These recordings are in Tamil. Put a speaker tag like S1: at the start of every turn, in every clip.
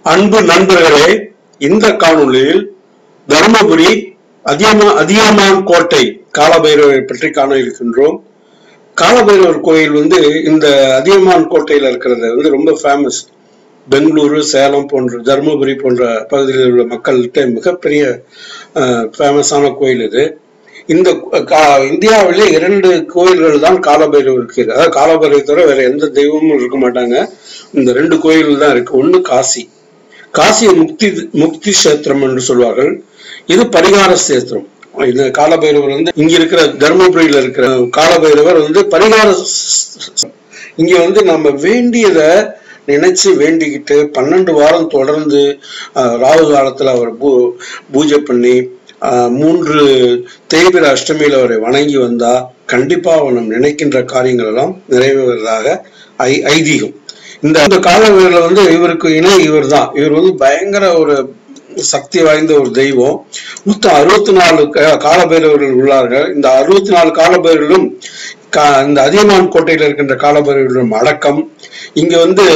S1: அன்பு நண்பர்களே இந்த காணொளியில் தருமபுரி அதியமா அதியமான் கோட்டை காலபைரவரை பற்றி காண இருக்கின்றோம் காலபைரவர் கோயில் வந்து இந்த அதியமான் கோட்டையில இருக்கிறது வந்து ரொம்ப ஃபேமஸ் பெங்களூரு சேலம் போன்ற தருமபுரி போன்ற பகுதியில் உள்ள மக்கள்கிட்ட மிகப்பெரிய ஃபேமஸான கோயில் இது இந்த கா- இந்தியாவிலே இரண்டு கோயில்கள் தான் காலபைரவர் இருக்கு அதாவது காலபைரவர் தவிர வேற எந்த தெய்வமும் இருக்க மாட்டாங்க இந்த ரெண்டு கோயில்கள் தான் இருக்கு ஒண்ணு காசி காசி முக்தி முக்தி கஷேத்திரம் என்று சொல்வார்கள் இது பரிகார கஷேத்திரம் இந்த காலபைரவர் வந்து இங்க இருக்கிற தர்மபுரியில இருக்கிற காலபைரவர் வந்து பரிகார ஸ்- இங்க வந்து நம்ம வேண்டியதை நினைச்சு வேண்டிக்கிட்டு பன்னெண்டு வாரம் தொடர்ந்து அஹ், ராகு காலத்துல அவர் பூ பூஜை பண்ணி அஹ், மூன்று தேய்பிர அஷ்டமியில அவரை வணங்கி வந்தா கண்டிப்பா அவர் நம் நினைக்கின்ற காரியங்கள் எல்லாம் நிறைவேறதாக ஐ ஐதீகம் இந்த இந்த காலவெளியில வந்து இவருக்கு இணை இவர் தான் இவர் வந்து பயங்கர ஒரு சக்தி வாய்ந்த ஒரு தெய்வம் மொத்தம் அறுபத்தி நாலு காலபைரவர்கள் உள்ளார்கள் இந்த அறுபத்தி நாலு காலபைரவர்களும் கா- இந்த அதியமான் கோட்டையில் இருக்கின்ற காலபைரவர்களும் அடக்கம் இங்க வந்து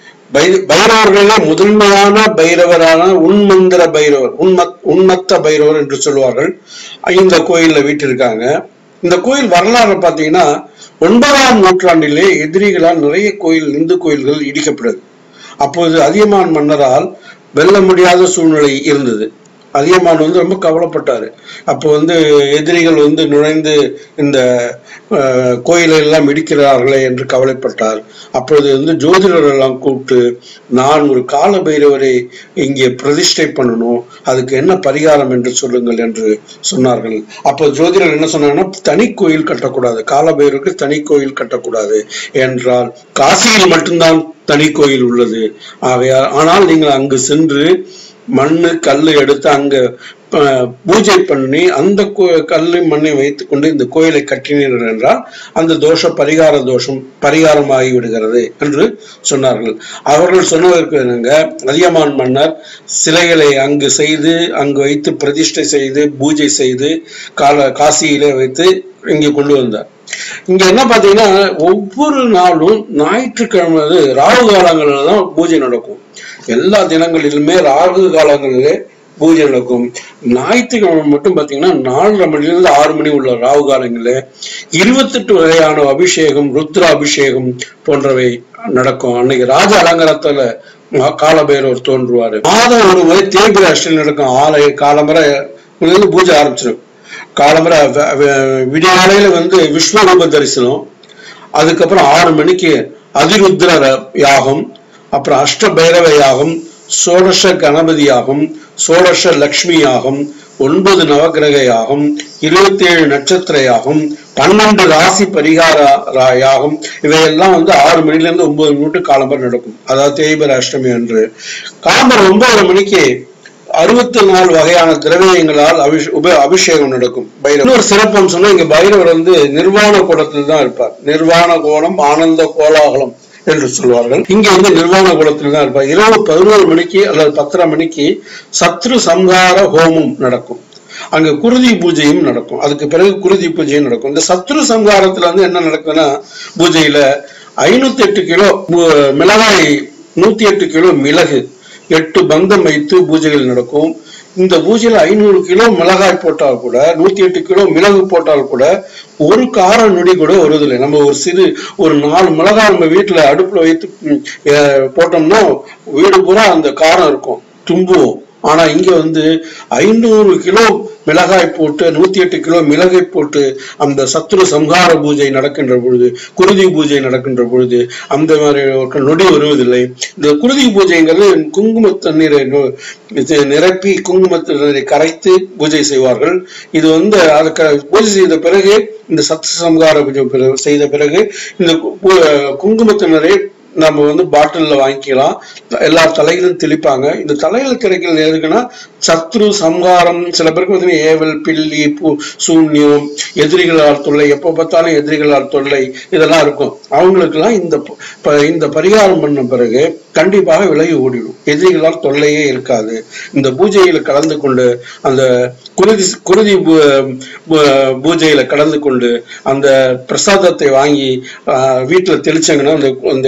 S1: பை- பைரவர்களே முதன்மையான பைரவரான உன்மந்திர பைரவர் உன்மத் உன்மத்த பைரவர் என்று சொல்வார்கள் இந்த கோயில்ல வீட்டிருக்காங்க இந்த கோயில் வரலாறு பார்த்தீங்கன்னா ஒன்பதாம் நூற்றாண்டிலே எதிரிகளால் நிறைய கோயில் இந்து கோயில்கள் இடிக்கப்படுது அப்போது அதியமான் மன்னரால் வெல்ல முடியாத சூழ்நிலை இருந்தது அதியமான் வந்து ரொம்ப கவலைப்பட்டாரு அப்போ வந்து எதிரிகள் வந்து நுழைந்து இந்த அஹ், கோயிலை எல்லாம் இடிக்கிறார்களே என்று கவலைப்பட்டார் அப்பொழுது வந்து ஜோதிடர் எல்லாம் கூப்பிட்டு நான் ஒரு கால பைரவரை இங்கே பிரதிஷ்டை பண்ணணும் அதுக்கு என்ன பரிகாரம் என்று சொல்லுங்கள் என்று சொன்னார்கள் அப்போ ஜோதிடர் என்ன சொன்னாங்கன்னா தனி கோயில் கட்டக்கூடாது காலபைரவருக்கு தனி கோயில் கட்டக்கூடாது என்றால் காசியில் மட்டும்தான் தனி கோயில் உள்ளது ஆகையால் ஆனால் நீங்கள் அங்கு சென்று மண்ணு கல்லு எடுத்து அங்க அஹ், பூஜை பண்ணி அந்த கோ- கல்லு மண்ணை வைத்துக்கொண்டு இந்த கோயிலை கட்டினீர்கள் என்றால் அந்த தோஷ பரிகார தோஷம் பரிகாரமாகி விடுகிறது என்று சொன்னார்கள் அவர்கள் சொன்னதற்கு என்னங்க அதியமான் மன்னர் சிலைகளை அங்கு செய்து அங்கு வைத்து பிரதிஷ்டை செய்து பூஜை செய்து கால காசியிலே வைத்து இங்கே கொண்டு வந்தார் இங்க என்ன பாத்தீங்கன்னா ஒவ்வொரு நாளும் ஞாயிற்றுக்கிழமை அது ராகு காலங்களில் தான் பூஜை நடக்கும் எல்லா தினங்களிலுமே ராகு காலங்களிலே பூஜை நடக்கும் ஞாயிற்றுக்கிழமை மட்டும் பாத்தீங்கன்னா நாலரை மணிலிருந்து ஆறு மணி உள்ள ராகு காலங்களில் இருபத்தெட்டு வகையான அபிஷேகம் ருத்ர அபிஷேகம் போன்றவை நடக்கும் அன்னைக்கு ராஜ அலங்காரத்துல மகா- காலபைரவர் தோன்றுவாரு மாதம் ஒரு முறை தேய்பிர அஷ்டமி நடக்கும் ஆலய காலம்பரை இருந்து பூஜை ஆரம்பிச்சிடும் காலம்பரை வ- வ- விடியாலையில வந்து விஸ்வரூப தரிசனம் அதுக்கப்புறம் ஆறு மணிக்கு அதிருத்ர ர- யாகம் அப்புறம் அஷ்ட பைரவ யாகம் சோடச கணபதி யாகம் சோடச லக்ஷ்மி யாகம் ஒன்பது நவக்கிரக யாகம் இருபத்தி ஏழு நட்சத்திர யாகம் பன்னெண்டு ராசி பரிகார ரா- யாகம் இவையெல்லாம் வந்து ஆறு மணில இருந்து ஒன்பது மினிட்டு காலம்பர் நடக்கும் அதாவது தேய்பர் அஷ்டமி அன்று காலம்பர் ஒன்பது மணிக்கு அறுபத்தி நாலு வகையான திரவியங்களால் அபிஷ் உப அபிஷேகம் நடக்கும் பைரவர் இன்னொரு சிறப்பு அம்சம்னா இங்க பைரவர் வந்து நிர்வாண கோலத்தில் தான் இருப்பார் நிர்வாண கோலம் ஆனந்த கோலாகலம் என்று சொல்வார்கள் இங்க வந்து நிர்வாண கோலத்தில் தான் இருப்பார் இரவு பதினோரு மணிக்கு அல்லது பத்தரை மணிக்கு சத்ரு சம்ஹார ஹோமம் நடக்கும் அங்க குருதி பூஜையும் நடக்கும் அதுக்கு பிறகு குருதி பூஜையும் நடக்கும் இந்த சத்ரு சம்ஹாரத்துல வந்து என்ன நடக்குதுன்னா பூஜையில ஐநூத்தி எட்டு கிலோ மு- மிளகாய் நூத்தி எட்டு கிலோ மிளகு எட்டு பந்தம் வைத்து பூஜைகள் நடக்கும் இந்த பூஜையில ஐநூறு கிலோ மிளகாய் போட்டால் கூட நூத்தி எட்டு கிலோ மிளகு போட்டால் கூட ஒரு கார நொடி கூட வருவதில்லை நம்ம ஒரு சிறு ஒரு நாலு மிளகாய் நம்ம வீட்டுல அடுப்புல வைத்து ம், அஹ், போட்டோம்னா வீடு பூரா அந்த காரம் இருக்கும் தும்புவோம் ஆனா இங்க வந்து ஐநூறு கிலோ மிளகாய் போட்டு நூத்தி எட்டு கிலோ மிளகை போட்டு அந்த சத்ரு சம்ஹார பூஜை நடக்கின்ற பொழுது குருதி பூஜை நடக்கின்ற பொழுது அந்த மாதிரி ஒரு நொடி வருவதில்லை இந்த குருதி பூஜைங்கிறது குங்கும தண்ணீரை நு- இது நிரப்பி குங்கும தண்ணீரை கரைத்து பூஜை செய்வார்கள் இது வந்து அதுக்கு பூஜை செய்த பிறகு இந்த சத்ரு சம்ஹார பூஜை பிறகு- செய்த பிறகு இந்த கு- கு- குங்குமத்தினரை நம்ம வந்து பாட்டில்ல வாங்கிக்கலாம் எல்லா தலையிலும் தெளிப்பாங்க இந்த தலையில கிடைக்கிறது எதுக்குன்னா சத்ரு சம்ஹாரம் சில பேருக்கு வந்து ஏவல் பில்லி பூ சூன்யம் எதிரிகளால் தொல்லை எப்போ பார்த்தாலும் எதிரிகளால் தொல்லை இதெல்லாம் இருக்கும் அவங்களுக்கெல்லாம் இந்த ப- ப- இந்த பரிகாரம் பண்ண பிறகு கண்டிப்பாக விலகி ஓடிடும் எதிரிகளால் தொல்லையே இருக்காது இந்த பூஜையில கலந்து கொண்டு அந்த குருதி குருதி பூ- பூ- பூஜையில கலந்து கொண்டு அந்த பிரசாதத்தை வாங்கி ஆஹ், வீட்டுல தெளிச்சாங்கன்னா அந்த அந்த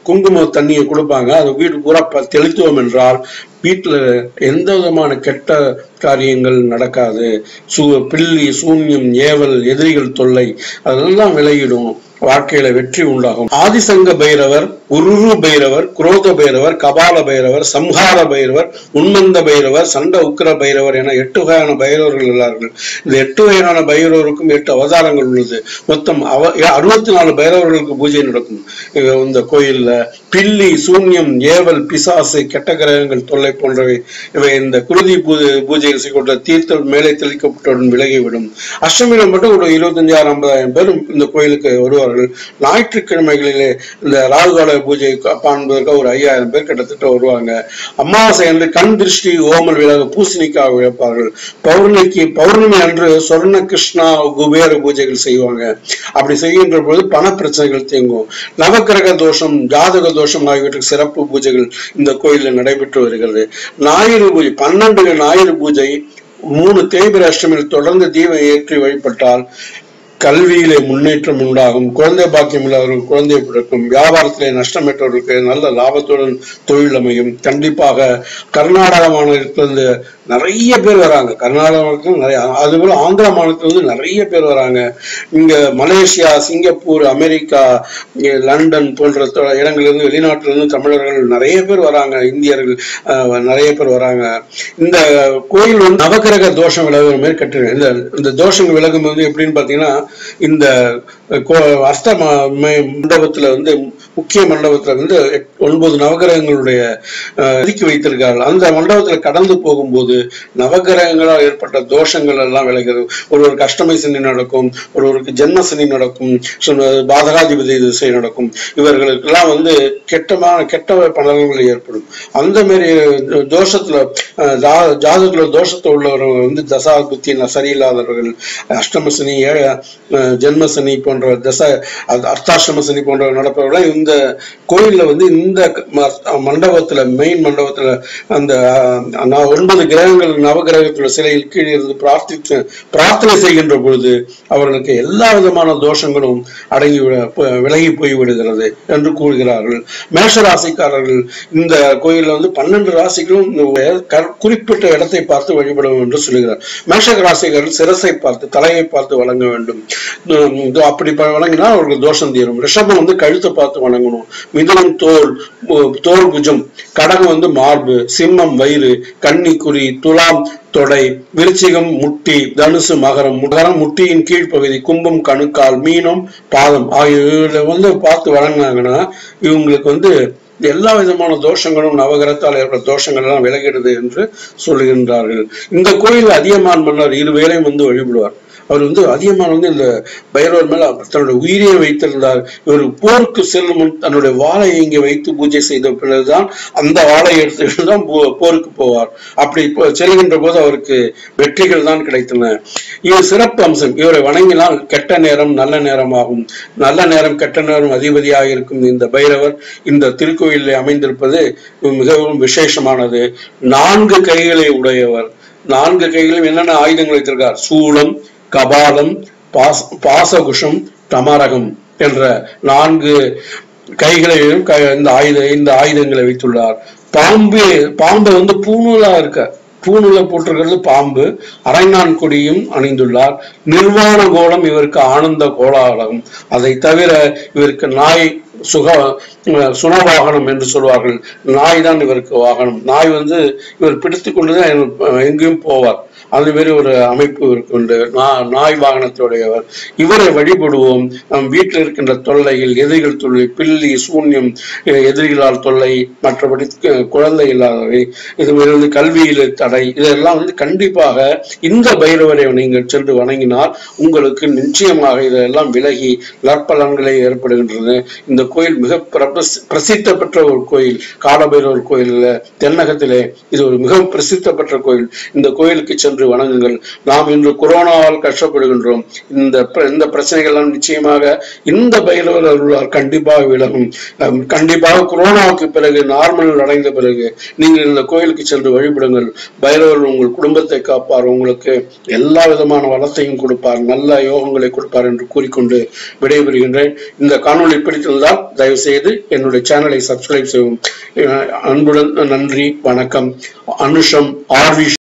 S1: குங்கும தண்ணியை கொடுப்பாங்க அது வீடு பூரா ப- தெளித்துவோம் என்றால் வீட்டுல எந்த விதமான கெட்ட காரியங்கள் நடக்காது சூ பில்லி சூன்யம் ஏவல் எதிரிகள் தொல்லை அதெல்லாம் விலகிடும் வாழ்க்கையில வெற்றி உண்டாகும் ஆதிசங்க பைரவர் உருரு பைரவர் குரோத பைரவர் கபால பைரவர் சம்ஹார பைரவர் உன்மந்த பைரவர் சண்ட உக்கிர பைரவர் என எட்டு வகையான பைரவர்கள் உள்ளார்கள் இந்த எட்டு வகையான பைரவருக்கும் எட்டு அவதாரங்கள் உள்ளது மொத்தம் அவ அறுபத்தி நாலு பைரவர்களுக்கு பூஜை நடக்கும் இங்க இந்த கோயில்ல பில்லி சூன்யம் ஏவல் பிசாசு கெட்ட கிரகங்கள் தொல்லை போன்றவை இவை இந்த குருதி பூஜை பூஜைகள் செய்யப்பட்ட தீர்த்தம் மேலே தெளிக்கப்பட்டவுடன் விலகிவிடும் அஷ்டமியில மட்டும் ஒரு இருபத்தஞ்சாயிரம் ஐம்பதாயிரம் பேர் இந்த கோயிலுக்கு வருவார்கள் ஞாயிற்றுக்கிழமைகளிலே இந்த ராகுகால பூஜை காண்பதற்கு ஒரு ஐயாயிரம் பேர் கிட்டத்தட்ட வருவாங்க அமாவாசை அன்று கண் திருஷ்டி ஓமல் விலக பூசணிக்காக வைப்பார்கள் பௌர்ணமிக்கு பௌர்ணமி அன்று சொர்ண கிருஷ்ணா குபேர பூஜைகள் செய்வாங்க அப்படி செய்கின்ற பொழுது பண பிரச்சனைகள் தேங்கும் நவக்கிரக தோஷம் ஜாதக தோஷம் ஆகியவற்றுக்கு சிறப்பு பூஜைகள் இந்த கோயிலில் நடைபெற்று வருகிறது ஞாயிறு பூஜை பன்னெண்டு ஞாயிறு பூஜை மூணு தேய்பிர அஷ்டமியில் தொடர்ந்து தீபம் ஏற்றி வழிபட்டால் கல்வியிலே முன்னேற்றம் உண்டாகும் குழந்தை பாக்கியம் இல்லாதவர்கள் குழந்தை பிறக்கும் வியாபாரத்திலே நஷ்டமற்றவர்களுக்கு நல்ல லாபத்துடன் தொழில் அமையும் கண்டிப்பாக கர்நாடக மாநிலத்திலிருந்து நிறைய பேர் வராங்க கர்நாடகத்தில் நிறைய அதுபோல ஆந்திர மாநிலத்திலிருந்து நிறைய பேர் வராங்க இங்க மலேசியா சிங்கப்பூர் அமெரிக்கா இங்க லண்டன் போன்ற தொ- இடங்களிலிருந்து வெளிநாட்டிலிருந்து தமிழர்கள் நிறைய பேர் வராங்க இந்தியர்கள் அஹ், நிறைய பேர் வராங்க இந்த கோயில் வந்து நவக்கிரக தோஷம் விலகுற மாதிரி கட்டுறேன் இந்த இந்த தோஷங்கள் விலகும் வந்து எப்படின்னு பாத்தீங்கன்னா இந்த கோ- அர்த்த ம- ம- மண்டபத்துல வந்து முக்கிய மண்டபத்துல வந்து எட்- ஒன்பது நவகிரகங்களுடைய அஹ், ஒதுக்கி வைத்திருக்கார்கள் அந்த மண்டபத்துல கடந்து போகும்போது நவகிரகங்களால் ஏற்பட்ட தோஷங்கள் எல்லாம் விலகிறது ஒருவருக்கு அஷ்டமி சனி நடக்கும் ஒருவருக்கு ஜென்ம சனி நடக்கும் சொன்ன- பாதகாதிபதி திசை நடக்கும் இவர்களுக்கெல்லாம் வந்து கெட்டமான கெட்ட பலன்கள் ஏற்படும் அந்த மாதிரி தோஷத்துல அஹ், ஜா- ஜாதகத்துல தோஷத்தை உள்ளவர்கள் வந்து தசா புத்தி ந- சரியில்லாதவர்கள் அஷ்டம சனி ஏழ அஹ், ஜென்ம சனி போன்ற தச அது அர்த்தாஷ்டம சனி போன்ற நடப்பவர்கள் இந்த கோயில்ல வந்து இந்த க- ம- மண்டபத்துல மெயின் மண்டபத்துல அந்த அஹ், நா- ஒன்பது கிரகங்கள் நவகிரகத்துல சிலையில் கீழே இருந்து பிரார்த்தித்து பிரார்த்தனை செய்கின்ற பொழுது அவர்களுக்கு எல்லா விதமான தோஷங்களும் அடங்கி விட ப- விலகி போய் விடுகிறது என்று கூறுகிறார்கள் மேஷ ராசிக்காரர்கள் இந்த கோயில்ல வந்து பன்னெண்டு ராசிகளும் இந்த க- குறிப்பிட்ட இடத்தை பார்த்து வழிபடும் என்று சொல்லுகிறார் மேஷ ராசிக்காரர்கள் சிரசை பார்த்து தலையை பார்த்து வணங்க வேண்டும் உம் இது அப்படி ப- வணங்கினால் அவர்களுக்கு தோஷம் தீரும் ரிஷபம் வந்து கழுத்தை பார்த்து வணங்கணும் மிதுனம் தோல் உ- தோல் புஜம் கடகம் வந்து மார்பு சிம்மம் வயிறு கன்னி குறி துலாம் தொடை விருச்சிகம் முட்டி தனுசு மகரம் மகரம் முட்டியின் கீழ்ப்பகுதி கும்பம் கணுக்கால் மீனம் பாதம் ஆகிய வந்து பார்த்து வழங்கினாங்கன்னா இவங்களுக்கு வந்து எல்லா விதமான தோஷங்களும் நவகிரகத்தால் ஏற்பட்ட தோஷங்கள் எல்லாம் விலகிடுது என்று சொல்லுகின்றார்கள் இந்த கோயில் அதியமான் மன்னர் இரு வேளையும் வந்து வழிபடுவார் அவர் வந்து அதியமான் வந்து இந்த பைரவர் மேல தன்னுடைய உயிரையே வைத்திருந்தார் இவர் போருக்கு செல்லும் முன் தன்னுடைய வாளை இங்கே வைத்து பூஜை செய்த பிறகுதான் அந்த வாளை எடுத்துக்கிட்டு தான் போ- போருக்கு போவார் அப்படி போ- செல்கின்ற போது அவருக்கு வெற்றிகள் தான் கிடைத்தன இது சிறப்பு அம்சம் இவரை வணங்கினால் கெட்ட நேரம் நல்ல நேரம் ஆகும் நல்ல நேரம் கெட்ட நேரம் அதிபதியாக இருக்கும் இந்த பைரவர் இந்த திருக்கோயிலில் அமைந்திருப்பது மிகவும் விசேஷமானது நான்கு கைகளை உடையவர் நான்கு கைகளிலும் என்னென்ன ஆயுதங்கள் வைத்திருக்கார் சூளம் கபாலம் பாச பாசகுஷம் தமரகம் என்ற நான்கு கைகளையும் க- இந்த ஆயுத இந்த ஆயுதங்களை வைத்துள்ளார் பாம்பு பாம்பு வந்து பூணூலா இருக்க பூணூல போட்டிருக்கிறது பாம்பு அரைநான் கொடியும் அணிந்துள்ளார் நிர்வாண கோலம் இவருக்கு ஆனந்த கோலாகலம் அதை தவிர இவருக்கு நாய் சுக அஹ் சுனவாகனம் என்று சொல்வார்கள் நாய் தான் இவருக்கு வாகனம் நாய் வந்து இவர் பிடித்து கொண்டுதான் எங்க- எங்கேயும் போவார் அது மாதிரி ஒரு அமைப்பு இருக்கு உண்டு நா- நாய் வாகனத்துடையவர் இவரை வழிபடுவோம் நம் வீட்டில் இருக்கின்ற தொல்லைகள் எதிரிகள் தொல்லை பில்லி சூன்யம் எ- எதிரிகளால் தொல்லை மற்றபடி கு- குழந்தை இல்லாதவை இது மாதிரி வந்து கல்வியில் தடை இதெல்லாம் வந்து கண்டிப்பாக இந்த பைரவரை நீங்கள் சென்று வணங்கினால் உங்களுக்கு நிச்சயமாக இதெல்லாம் விலகி நற்பலன்களே ஏற்படுகின்றது இந்த கோயில் மிக பிரபஸ்- பிரசித்த பெற்ற ஒரு கோயில் காலபைரவர் கோயிலில் தென்னகத்திலே இது ஒரு மிகவும் பிரசித்த பெற்ற கோயில் இந்த கோயிலுக்கு சென்று வணங்குங்கள் நாம் இன்று கொரோனாவால் கஷ்டப்படுகின்றோம் இந்த பிர- இந்த பிரச்சனைகள் எல்லாம் நிச்சயமாக இந்த பைரவர் அருளால் கண்டிப்பாக விலகும் அம், கண்டிப்பாக கொரோனாவுக்கு பிறகு நார்மல் அடைந்த பிறகு நீங்கள் இந்த கோயிலுக்கு சென்று வழிபடுங்கள் பைரவர் உங்கள் குடும்பத்தை காப்பார் உங்களுக்கு எல்லா விதமான வளத்தையும் கொடுப்பார் நல்ல யோகங்களை கொடுப்பார் என்று கூறிக்கொண்டு விடைபெறுகின்றேன் இந்த காணொளி பிடித்திருந்தால் இருந்தால் தயவு செய்து என்னுடைய சேனலை சப்ஸ்கிரைப் செய்யவும் அஹ் அன்புடன் நன்றி வணக்கம் அனுஷம் ஆர்வி